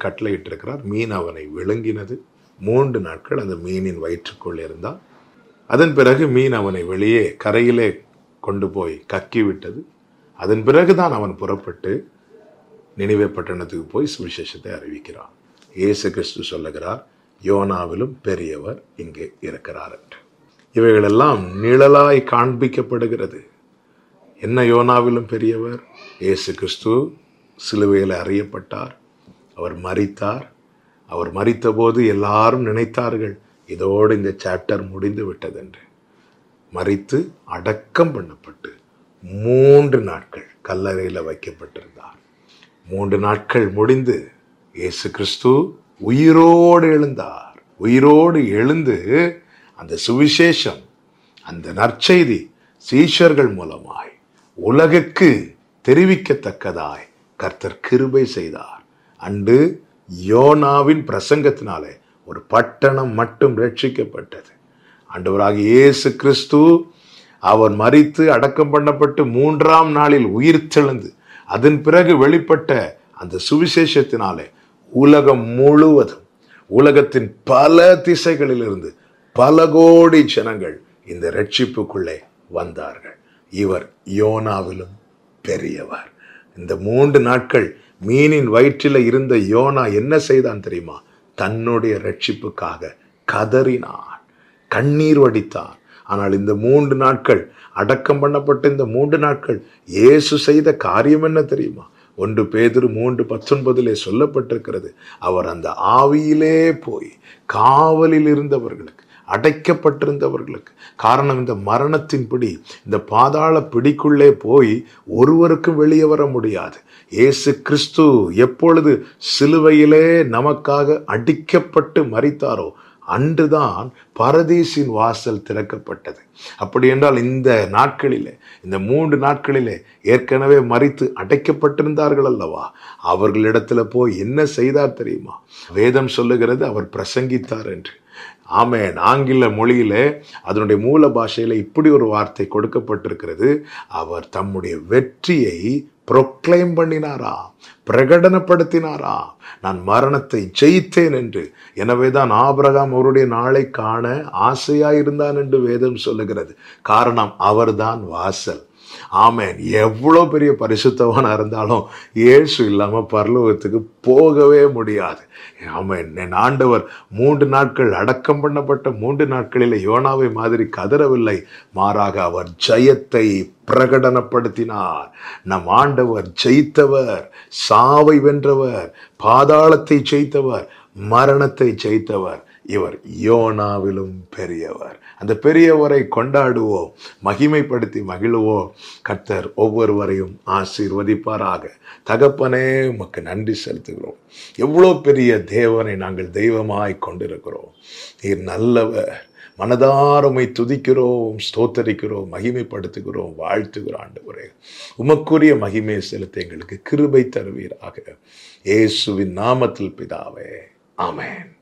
கட்டளையிட்டிருக்கிறார் மீன் அவனை விழுங்கினது மூன்று நாட்கள் அந்த மீனின் வயிற்றுக்குள் இருந்தான் அதன் பிறகு மீன் அவனை வெளியே கரையிலே கொண்டு போய் கக்கி விட்டது அதன் பிறகுதான் அவன் புறப்பட்டு நினைவே பட்டணத்துக்கு போய் சுவிசேஷத்தை அறிவிக்கிறான் இயேசு கிறிஸ்து சொல்லுகிறார் யோனாவிலும் பெரியவர் இங்கே இருக்கிறார் என்று இவைகளெல்லாம் நிழலாய் காண்பிக்கப்படுகிறது என்ன யோனாவிலும் பெரியவர் இயேசு கிறிஸ்து சிலுவையில் அறியப்பட்டார் அவர் மரித்தார் அவர் மரித்தபோது எல்லாரும் நினைத்தார்கள் இதோடு இந்த சாப்டர் முடிந்து விட்டதென்று மரித்து அடக்கம் பண்ணப்பட்டு மூன்று நாட்கள் கல்லறையில் வைக்கப்பட்டிருந்தார் மூன்று நாட்கள் முடிந்து இயேசு கிறிஸ்து உயிரோடு எழுந்தார் உயிரோடு எழுந்து அந்த சுவிசேஷம் அந்த நற்செய்தி சீஷர்கள் மூலமாய் உலகுக்கு தெரிவிக்கத்தக்கதாய் கர்த்தர் கிருபை செய்தார் அன்று யோனாவின் பிரசங்கத்தினாலே ஒரு பட்டணம் மட்டும் ரட்சிக்கப்பட்டது ஆண்டவராகிய இயேசு கிறிஸ்து அவர் மரித்து அடக்கம் பண்ணப்பட்டு மூன்றாம் நாளில் உயிர் தெழுந்து அதன் பிறகு வெளிப்பட்ட அந்த சுவிசேஷத்தினாலே உலகம் முழுவதும் உலகத்தின் பல திசைகளிலிருந்து பல கோடி ஜனங்கள் இந்த ரட்சிப்புக்குள்ளே வந்தார்கள் இவர் யோனாவிலும் பெரியவர் இந்த மூன்று நாட்கள் மீனின் வயிற்றில் இருந்த யோனா என்ன செய்தான் தெரியுமா தன்னுடைய ரட்சிப்புக்காக கதறினான் கண்ணீர் வடித்தான் ஆனால் இந்த மூன்று நாட்கள் அடக்கம் பண்ணப்பட்ட இந்த மூன்று நாட்கள் இயேசு செய்த காரியம் என்ன தெரியுமா ஒன்று பேதுரு மூன்று பத்தொன்பதிலே சொல்லப்பட்டிருக்கிறது அவர் அந்த ஆவியிலே போய் காவலில் இருந்தவர்களுக்கு அடைக்கப்பட்டிருந்தவர்களுக்கு காரணம் இந்த மரணத்தின்படி இந்த பாதாள பிடிக்குள்ளே போய் ஒருவருக்கும் வெளியே வர முடியாது இயேசு கிறிஸ்து எப்பொழுது சிலுவையிலே நமக்காக அடிக்கப்பட்டு மரித்தாரோ அன்றுதான் பரதீசின் வாசல் திறக்கப்பட்டது அப்படி என்றால் இந்த நாட்களிலே இந்த மூன்று நாட்களிலே ஏற்கனவே மறித்து அடைக்கப்பட்டிருந்தார்கள் அல்லவா அவர்களிடத்துல போய் என்ன செய்தார் தெரியுமா வேதம் சொல்லுகிறது அவர் பிரசங்கித்தார் என்று ஆமேன் ஆங்கில மொழியிலே அதனுடைய மூல பாஷையில இப்படி ஒரு வார்த்தை கொடுக்கப்பட்டிருக்கிறது அவர் தம்முடைய வெற்றியை ப்ரொக்ளைம் பண்ணினாரா பிரகடனப்படுத்தினாரா நான் மரணத்தை ஜெயித்தேன் என்று எனவேதான் ஆபிரகாம் அவருடைய நாளை காண ஆசையாயிருந்தான் என்று வேதம் சொல்லுகிறது காரணம் அவர்தான் வாசல் ஆமேன் எவ்வளோ பெரிய பரிசுத்தவனா இருந்தாலும் இயேசு இல்லாமல் பரலோகத்துக்கு போகவே முடியாது ஆமேன் என் ஆண்டவர் மூன்று நாட்கள் அடக்கம் பண்ணப்பட்ட மூன்று நாட்களில் யோனாவை மாதிரி கதறவில்லை மாறாக அவர் ஜெயத்தை பிரகடனப்படுத்தினார் நம் ஆண்டவர் ஜெயித்தவர் சாவை வென்றவர் பாதாளத்தை ஜெயித்தவர் மரணத்தை ஜெயித்தவர் இவர் யோனாவிலும் பெரியவர் அந்த பெரியவரை கொண்டாடுவோம் மகிமைப்படுத்தி மகிழுவோம் கர்த்தர் ஒவ்வொருவரையும் ஆசீர்வதிப்பாராக தகப்பனே உமக்கு நன்றி செலுத்துகிறோம் எவ்வளோ பெரிய தேவனை நாங்கள் தெய்வமாய் கொண்டிருக்கிறோம் நீர் நல்லவர் மனதாரமை துதிக்கிறோம் ஸ்தோத்தரிக்கிறோம் மகிமைப்படுத்துகிறோம் வாழ்த்துகிறோம் ஆண்டவரே உமக்குரிய மகிமை செலுத்த எங்களுக்கு கிருபை தருவீராக இயேசுவின் நாமத்தில் பிதாவே ஆமென்